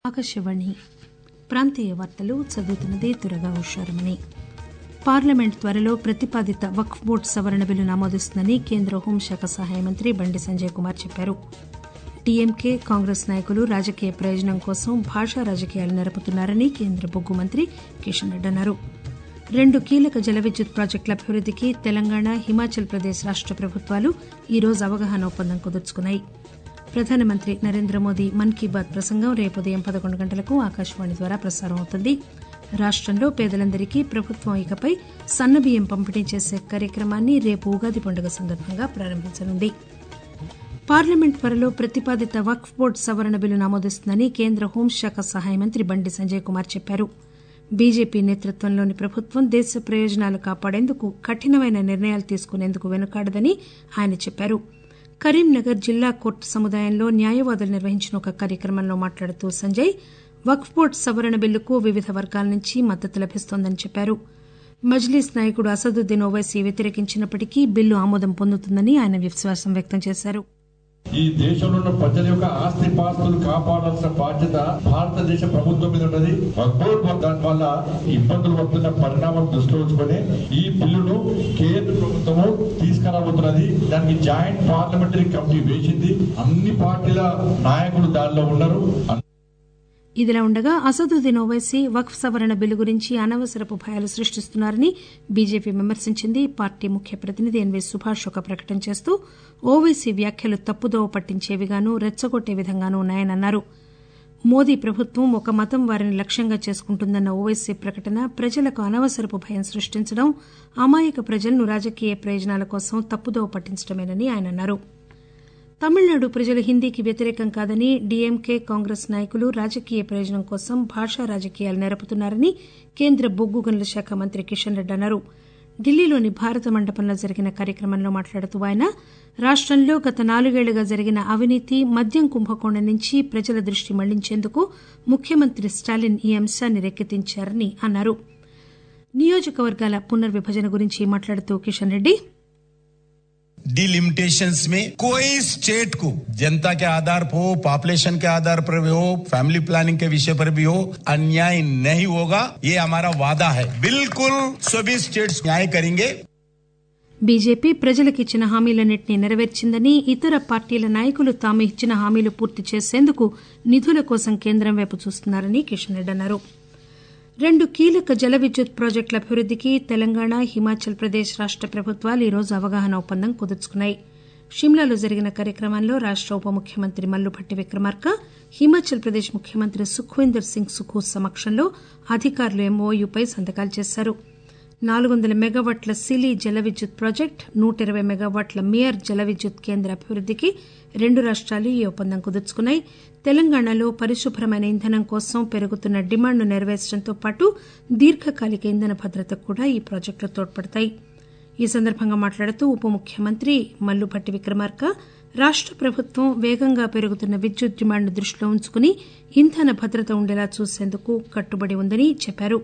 ఆకాశవాణి ప్రాంతీయ వార్తలు చదువుతున్నది దురగా ఉషారమణి పార్లమెంట్ త్వరలో ప్రతిపాదిత వక్ఫ్ బోర్డు సవరణ బిల్లును ఆమోదిస్తుందని కేంద్ర హోంశాఖ సహాయ మంత్రి బండి సంజయ్ కుమార్ చెప్పారు డీఎంకే కాంగ్రెస్ నాయకులు రాజకీయ ప్రయోజనం కోసం భాషా రాజకీయాలు నెరపుతున్నారని కేంద్ర బొగ్గు మంత్రి కిషన్ రెడ్డి అన్నారు రెండు కీలక జల విద్యుత్ ప్రాజెక్టుల అభివృద్దికి తెలంగాణ హిమాచల్ ప్రదేశ్ రాష్ట ప్రభుత్వాలు ఈరోజు అవగాహన ఒప్పందం కుదుర్చుకున్నాయి ప్రధానమంత్రి నరేంద్ర మోదీ మన్ కీ బాత్ ప్రసంగం రేపు ఉదయం పదకొండు గంటలకు ఆకాశవాణి ద్వారా ప్రసారం అవుతుంది రాష్టంలో పేదలందరికీ ప్రభుత్వం ఇకపై సన్నబియ్యం పంపిణీ చేసే కార్యక్రమాన్ని రేపు ఉగాది పండుగ సందర్భంగా ప్రారంభించనుంది పార్లమెంట్ త్వరలో ప్రతిపాదిత వక్ఫ్ బోర్డు సవరణ బిల్లును ఆమోదిస్తుందని కేంద్ర హోంశాఖ సహాయ మంత్రి బండి సంజయ్ కుమార్ చెప్పారు బీజేపీ నేతృత్వంలోని ప్రభుత్వం దేశ ప్రయోజనాలు కాపాడేందుకు కఠినమైన నిర్ణయాలు తీసుకునేందుకు వెనుకాడదని ఆయన చెప్పారు కరీంనగర్ జిల్లా కోర్టు సముదాయంలో న్యాయవాదులు నిర్వహించిన ఒక కార్యక్రమంలో మాట్లాడుతూ సంజయ్ వక్ఫ్ బోర్డు సవరణ బిల్లుకు వివిధ వర్గాల నుంచి మద్దతు లభిస్తోందని చెప్పారు మజ్లీస్ నాయకుడు అసదుద్దీన్ ఓవైసీ వ్యతిరేకించినప్పటికీ బిల్లు ఆమోదం పొందుతుందని ఆయన విశ్వాసం వ్యక్తం చేశారు ఈ దేశంలో ఉన్న ప్రజల యొక్క ఆస్తి పాస్తులు కాపాడాల్సిన బాధ్యత భారతదేశ ప్రభుత్వం మీద ఉన్నది వక్బోర్డ్ దాని వల్ల ఇబ్బందులు పడుతున్న పరిణామాలు దృష్టిలో ఉంచుకొని ఈ బిల్లును కేంద్ర ప్రభుత్వము తీసుకురాబోతున్నది దానికి జాయింట్ పార్లమెంటరీ కమిటీ వేసింది అన్ని పార్టీల నాయకులు దానిలో ఉన్నారు ఇదిలా ఉండగా అసదుద్దీన్ ఓవైసీ వక్ఫ్ సవరణ బిల్లు గురించి అనవసరపు భయాలు సృష్టిస్తున్నారని బీజేపీ విమర్శించింది పార్టీ ముఖ్య ప్రతినిధి ఎన్వీ సుభాష్ ఒక ప్రకటన చేస్తూ ఓవైసీ వ్యాఖ్యలు తప్పుదోవ పట్టించేవిగానూ రెచ్చగొట్టే విధంగానూ ఉన్నాయని అన్నారు మోదీ ప్రభుత్వం ఒక మతం వారిని లక్ష్యంగా చేసుకుంటుందన్న ఓవైసీ ప్రకటన ప్రజలకు అనవసరపు భయం సృష్టించడం అమాయక ప్రజలను రాజకీయ ప్రయోజనాల కోసం తప్పుదోవ పట్టించడమేనని ఆయన అన్నారు తమిళనాడు ప్రజలు హిందీకి వ్యతిరేకం కాదని డీఎంకే కాంగ్రెస్ నాయకులు రాజకీయ ప్రయోజనం కోసం భాషా రాజకీయాలు నెరపుతున్నారని కేంద్ర బొగ్గు గనుల శాఖ మంత్రి కిషన్ రెడ్డి అన్నారు ఢిల్లీలోని భారత మండపంలో జరిగిన కార్యక్రమంలో మాట్లాడుతూ ఆయన రాష్టంలో గత నాలుగేళ్లుగా జరిగిన అవినీతి మద్యం కుంభకోణం నుంచి ప్రజల దృష్టి మళ్లించేందుకు ముఖ్యమంత్రి స్టాలిన్ ఈ అంశాన్ని రేకెత్తించారని అన్నారు నియోజకవర్గాల పునర్విభజన గురించి మాట్లాడుతూ కిషన్ రెడ్డి डिलिमिटेशंस में कोई स्टेट को जनता के आधार पर हो पॉपुलेशन के आधार पर भी हो फैमिली प्लानिंग के विषय पर भी हो अन्याय नहीं होगा ये हमारा वादा है बिल्कुल सभी स्टेट्स न्याय करेंगे బీజేపీ ప్రజలకిచ్చిన హామీలన్నింటినీ నెరవేర్చిందని ఇతర పార్టీల నాయకులు తాము ఇచ్చిన హామీలు పూర్తి చేసేందుకు నిధుల కోసం కేంద్రం వైపు చూస్తున్నారని కిషన్ రెడ్డి అన్నారు రెండు కీలక జల విద్యుత్ ప్రాజెక్టుల అభివృద్దికి తెలంగాణ హిమాచల్ ప్రదేశ్ రాష్ట ప్రభుత్వాలు ఈరోజు అవగాహన ఒప్పందం కుదుర్చుకున్నాయి షిమ్లాలో జరిగిన కార్యక్రమంలో రాష్ట ఉప ముఖ్యమంత్రి మల్లుభట్టి విక్రమార్క హిమాచల్ ప్రదేశ్ ముఖ్యమంత్రి సుఖ్వీందర్ సింగ్ సుఖూ సమక్షంలో అధికారులు ఎంఓయూపై సంతకాలు చేశారు నాలుగు వందల మెగావాట్ల సిలీ జల విద్యుత్ ప్రాజెక్టు నూట ఇరవై మెగావాట్ల మియర్ జల విద్యుత్ కేంద్ర అభివృద్దికి రెండు రాష్టాలు ఈ ఒప్పందం కుదుర్చుకున్నాయి తెలంగాణలో పరిశుభ్రమైన ఇంధనం కోసం పెరుగుతున్న డిమాండ్ను నెరవేర్చడంతో పాటు దీర్ఘకాలిక ఇంధన భద్రతకు కూడా ఈ ప్రాజెక్టులు తోడ్పడతాయి ఈ సందర్భంగా మాట్లాడుతూ ఉప ముఖ్యమంత్రి మల్లుభట్టి విక్రమార్క రాష్ట ప్రభుత్వం వేగంగా పెరుగుతున్న విద్యుత్ డిమాండ్ను దృష్టిలో ఉంచుకుని ఇంధన భద్రత ఉండేలా చూసేందుకు కట్టుబడి ఉందని చెప్పారు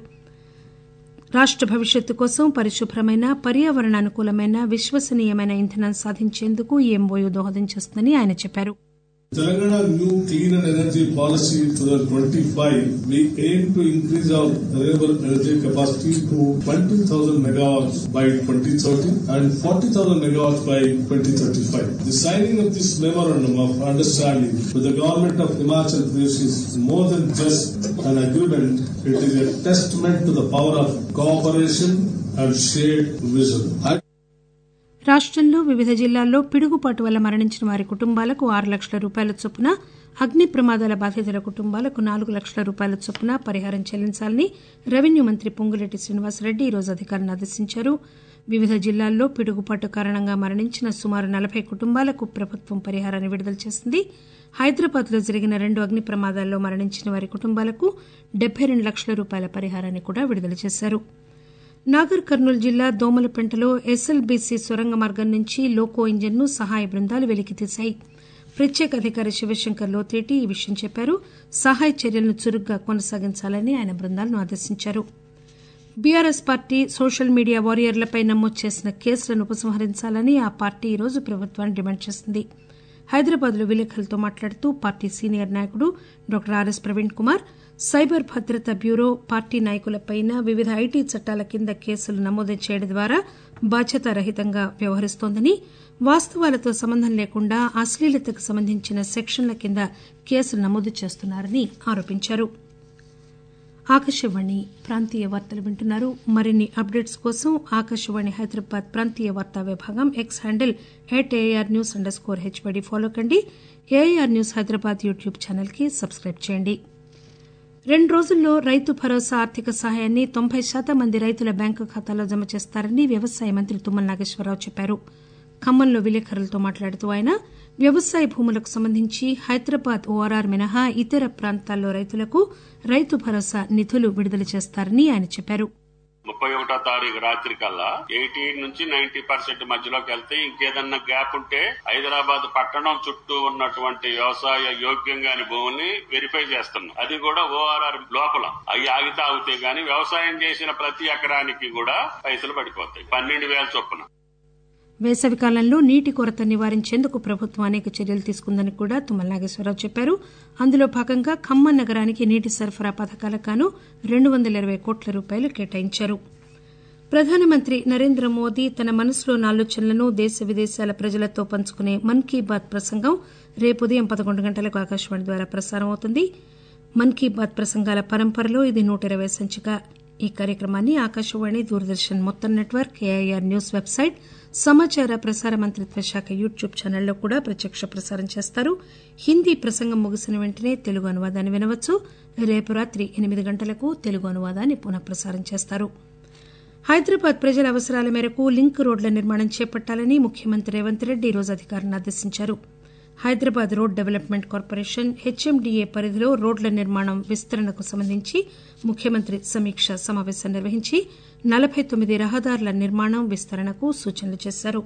రాష్ట భవిష్యత్తు కోసం పరిశుభ్రమైన పర్యావరణ అనుకూలమైన విశ్వసనీయమైన ఇంధనం సాధించేందుకు ఈ ఎంఓయూ దోహదం చేస్తుందని ఆయన చెప్పారు Telangana new clean and energy policy 2025, we aim to increase our renewable energy capacity to 20,000 megawatts by 2030 and 40,000 megawatts by 2035. The signing of this memorandum of understanding with the government of Himachal Pradesh is more than just an agreement. It is a testament to the power of cooperation and shared vision. I రాష్టంలో వివిధ జిల్లాల్లో పిడుగుపాటు వల్ల మరణించిన వారి కుటుంబాలకు ఆరు లక్షల రూపాయల చొప్పున అగ్ని ప్రమాదాల బాధితుల కుటుంబాలకు నాలుగు లక్షల రూపాయల చొప్పున పరిహారం చెల్లించాలని రెవెన్యూ మంత్రి పొంగులేటి శ్రీనివాసరెడ్డి ఈరోజు అధికారులను ఆదేశించారు వివిధ జిల్లాల్లో పిడుగుపాటు కారణంగా మరణించిన సుమారు నలభై కుటుంబాలకు ప్రభుత్వం పరిహారాన్ని విడుదల చేసింది హైదరాబాద్ లో జరిగిన రెండు అగ్ని ప్రమాదాల్లో మరణించిన వారి కుటుంబాలకు డెబ్బై రెండు లక్షల రూపాయల పరిహారాన్ని కూడా విడుదల చేశారు నాగర్ కర్నూలు జిల్లా దోమలపెంటలో ఎస్ఎల్బీసీ సొరంగ మార్గం నుంచి లోకో ఇంజన్ను సహాయ బృందాలు వెలికితీశాయి ప్రత్యేక అధికారి శివశంకర్ లోతేటి ఈ విషయం చెప్పారు సహాయ చర్యలను చురుగ్గా కొనసాగించాలని ఆయన బృందాలను ఆదేశించారు బీఆర్ఎస్ పార్టీ సోషల్ మీడియా వారియర్లపై నమోదు చేసిన కేసులను ఉపసంహరించాలని ఆ పార్టీ ఈరోజు ప్రభుత్వాన్ని డిమాండ్ చేసింది హైదరాబాద్ లో విలేకరులతో మాట్లాడుతూ పార్టీ సీనియర్ నాయకుడు doctor RS Praveen Kumar cyber భద్రత బ్యూరో పార్టీ నాయకులపై వివిధ ఐటీ చట్టాల కింద కేసులు నమోదు చేయడం ద్వారా బాధ్యతారహితంగా వ్యవహరిస్తోందని వాస్తవాలతో సంబంధం లేకుండా అశ్లీలతకు సంబంధించిన సెక్షన్ల కింద కేసులు నమోదు చేస్తున్నారని ఆరోపించారు ఆకాశవాణి ప్రాంతీయ వార్తలు వింటున్నారు మరిన్ని అప్డేట్స్ కోసం ఆకాశవాణి హైదరాబాద్ ప్రాంతీయ వార్తా విభాగం X handle at AR news underscore HYD follow కండి AR news Hyderabad YouTube channel కి సబ్స్క్రైబ్ చేయండి రెండు రోజుల్లో రైతు భరోసా ఆర్థిక సహాయాన్ని తొంభై శాతం మంది రైతుల బ్యాంకు ఖాతాలో జమ చేస్తారని వ్యవసాయ మంత్రి తుమ్మల నాగేశ్వరరావు చెప్పారు ఖమ్మంలో విలేకరులతో మాట్లాడుతూ ఆయన వ్యవసాయ భూములకు సంబంధించి హైదరాబాద్ ఓఆర్ఆర్ మినహా ఇతర ప్రాంతాల్లో రైతులకు రైతు భరోసా నిధులు విడుదల చేస్తారని ఆయన చెప్పారు ముప్పై ఒకటో తారీఖు రాత్రి కల్లా ఎయిటీ నుంచి నైన్టీ పర్సెంట్ మధ్యలోకి వెళ్తే ఇంకేదన్నా గ్యాప్ ఉంటే హైదరాబాద్ పట్టణం చుట్టూ ఉన్నటువంటి వ్యవసాయ యోగ్యంగాని భూముల్ని వెరిఫై చేస్తున్నాం అది కూడా ఓఆర్ఆర్ లోపల అవి ఆగితే ఆగితే గాని వ్యవసాయం చేసిన ప్రతి ఎకరానికి కూడా పైసలు పడిపోతాయి పన్నెండు వేల చొప్పున వేసవికాలంలో నీటి కొరత నివారించేందుకు ప్రభుత్వం అనేక చర్యలు తీసుకుందని కూడా తుమ్మల నాగేశ్వరరావు చెప్పారు అందులో భాగంగా ఖమ్మం నగరానికి నీటి సరఫరా పథకాలకు గాను రెండు వందల ఇరవై కోట్ల రూపాయలు కేటాయించారు ప్రధానమంత్రి నరేంద్ర మోదీ తన మనసులోని ఆలోచనలను దేశ విదేశాల ప్రజలతో పంచుకునే మన్ కీ బాత్ ప్రసంగం రేపు ఉదయం పదకొండు గంటలకు ఆకాశవాణి ద్వారా ప్రసారం అవుతుంది మన్ కీ బాత్ ప్రసంగాల పరంపరలో ఇది నూట ఇరవై సంచిక ఈ కార్యక్రమాన్ని ఆకాశవాణి దూరదర్శన్ మొత్తం నెట్వర్క్ ఏఐఆర్ న్యూస్ వెబ్సైట్ సమాచార ప్రసార మంత్రిత్వ శాఖ యూట్యూబ్ ఛానల్లో కూడా ప్రత్యక్ష ప్రసారం చేస్తారు హిందీ ప్రసంగం ముగిసిన వెంటనే తెలుగు అనువాదాన్ని వినవచ్చు రేపు రాత్రి ఎనిమిది గంటలకు తెలుగు అనువాదాన్ని పునః ప్రసారం చేస్తారు హైదరాబాద్ ప్రజల అవసరాల మేరకు లింక్ రోడ్ల నిర్మాణం చేపట్టాలని ముఖ్యమంత్రి రేవంత్ రెడ్డి ఈరోజు అధికారులను ఆదేశించారు Hyderabad road development corporation HMDA పరిధిలో రోడ్ల నిర్మాణం విస్తరణకు సంబంధించి ముఖ్యమంత్రి సమీక్ష సమావేశం నిర్వహించి నలబై తొమ్మిది రహదారుల నిర్మాణం విస్తరణకు సూచనలు చేశారు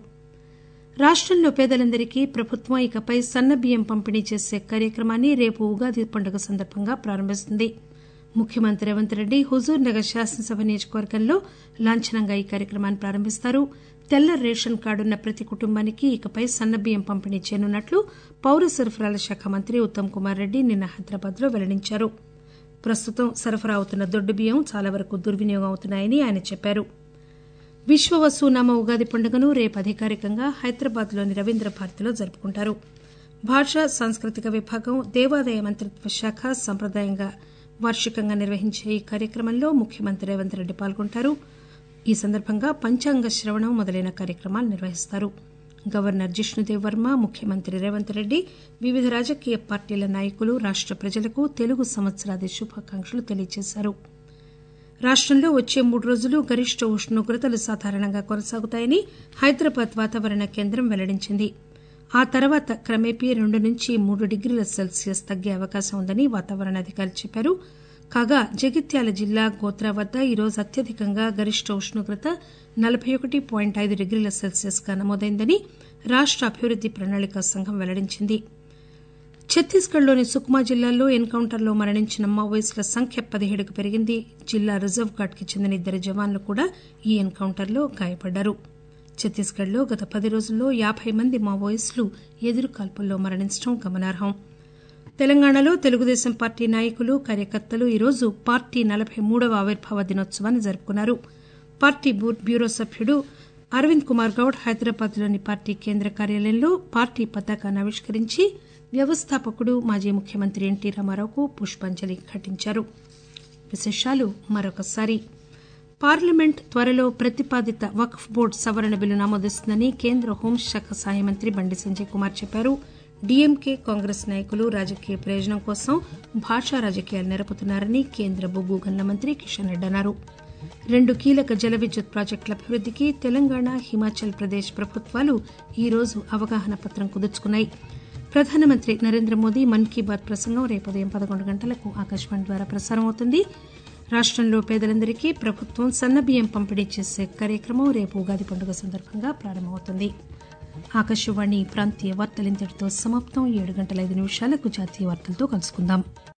రాష్టంలో పేదలందరికీ ప్రభుత్వం ఇకపై సన్నబియ్యం పంపిణీ చేసే కార్యక్రమాన్ని రేపు ఉగాది పండుగ సందర్భంగా ప్రారంభిస్తుంది ముఖ్యమంత్రి రేవంత్ రెడ్డి హుజూర్ నగర్ శాసనసభ నియోజకవర్గంలో లాంఛనంగా ఈ కార్యక్రమాన్ని ప్రారంభిస్తారు తెల్ల రేషన్ కార్డున్న ప్రతి కుటుంబానికి ఇకపై సన్నబియ్యం పంపిణీ చేయనున్నట్లు పౌర సరఫరాల శాఖ మంత్రి ఉత్తమ్ కుమార్ రెడ్డి నిన్న హైదరాబాద్ లో వెల్లడించారు ప్రస్తుతం సరఫరా అవుతున్న దొడ్డు బియ్యం చాలా వరకు దుర్వినియోగం అవుతున్నాయని ఆయన చెప్పారు విశ్వ వసూనామ ఉగాది పండుగను రేపు అధికారికంగా హైదరాబాద్ లోని రవీంద్ర భారతిలో జరుపుకుంటారు భాషా సాంస్కృతిక విభాగం దేవాదాయ మంత్రిత్వ శాఖ సంప్రదాయంగా వార్షికంగా నిర్వహించే ఈ కార్యక్రమంలో ముఖ్యమంత్రి రేవంత్ రెడ్డి పాల్గొంటారు ఈ సందర్భంగా పంచాంగ శ్రవణం మొదలైన కార్యక్రమాలు నిర్వహిస్తారు గవర్నర్ జిష్ణుదేవ్ వర్మ ముఖ్యమంత్రి రేవంత్ రెడ్డి వివిధ రాజకీయ పార్టీల నాయకులు రాష్ట ప్రజలకు తెలుగు సంవత్సరాది శుభాకాంక్షలు తెలియజేశారు రాష్టంలో వచ్చే మూడు రోజులు గరిష్ట ఉష్ణోగ్రతలు సాధారణంగా కొనసాగుతాయని హైదరాబాద్ వాతావరణ కేంద్రం వెల్లడించింది ఆ తర్వాత క్రమేపీ రెండు నుంచి మూడు డిగ్రీల సెల్సియస్ తగ్గే అవకాశం ఉందని వాతావరణ అధికారులు చెప్పారు కాగా జగిత్యాల జిల్లా గోత్రా వద్ద ఈరోజు అత్యధికంగా గరిష్ట ఉష్ణోగ్రత నలబై ఒకటి పాయింట్ ఐదు డిగ్రీల సెల్సియస్ గా నమోదైందని రాష్ట అభివృద్ది ప్రణాళిక సంఘం వెల్లడించింది ఛత్తీస్గఢ్లోని సుక్మా జిల్లాలో ఎన్కౌంటర్లో మరణించిన మావోయిస్టుల సంఖ్య పదిహేడుకు పెరిగింది జిల్లా రిజర్వ్ గార్డుకి చెందిన ఇద్దరు జవాన్లు కూడా ఈ ఎన్కౌంటర్లో గాయపడ్డారు ఛత్తీస్గఢ్లో గత పది రోజుల్లో యాబై మంది మావోయిస్టులు ఎదురు కాల్పుల్లో మరణించడం గమనార్హం తెలంగాణలో తెలుగుదేశం పార్టీ నాయకులు కార్యకర్తలు ఈరోజు పార్టీ నలబై మూడవ ఆవిర్భావ దినోత్సవాన్ని జరుపుకున్నారు పార్టీ బ్యూరో సభ్యుడు అరవింద్ కుమార్ గౌడ్ హైదరాబాద్ లోని పార్టీ కేంద్ర కార్యాలయంలో పార్టీ పతాకాన్ని ఆవిష్కరించి వ్యవస్థాపకుడు మాజీ ముఖ్యమంత్రి ఎన్టీ రామారావుకు పుష్పాంజలి ఘటించారు విశేషాలు మరొకసారి పార్లమెంట్ త్వరలో ప్రతిపాదిత వక్ఫ్ బోర్డు సవరణ బిల్లును ఆమోదిస్తుందని కేంద్ర హోంశాఖ సహాయ మంత్రి బండి సంజయ్ కుమార్ చెప్పారు డీఎంకే కాంగ్రెస్ నాయకులు రాజకీయ ప్రయోజనం కోసం భాషా రాజకీయాలు నెరపుతున్నారని కేంద్ర బొగ్గు గనుల మంత్రి కిషన్ రెడ్డి అన్నారు రెండు కీలక జల విద్యుత్ ప్రాజెక్టుల అభివృద్దికి తెలంగాణ హిమాచల్ ప్రదేశ్ ప్రభుత్వాలు ఈరోజు అవగాహన పత్రం కుదుర్చుకున్నాయి ప్రధానమంత్రి నరేంద్ర మోదీ మన్ కీ బాత్ ప్రసంగం రేపు ఉదయం పదకొండు గంటలకు ఆకాశవాణి ద్వారా ప్రసారం అవుతుంది రాష్టంలో పేదలందరికీ ప్రభుత్వం సన్నబియ్యం పంపిణీ చేసే కార్యక్రమం రేపు ఉగాది పండుగ సందర్భంగా ప్రారంభమవుతుంది ఆకాశవాణి ప్రాంతీయ వార్తలు ఇంతటితో సమాప్తం ఏడు గంటల ఐదు నిమిషాలకు జాతీయ వార్తలతో కలుసుకుందాం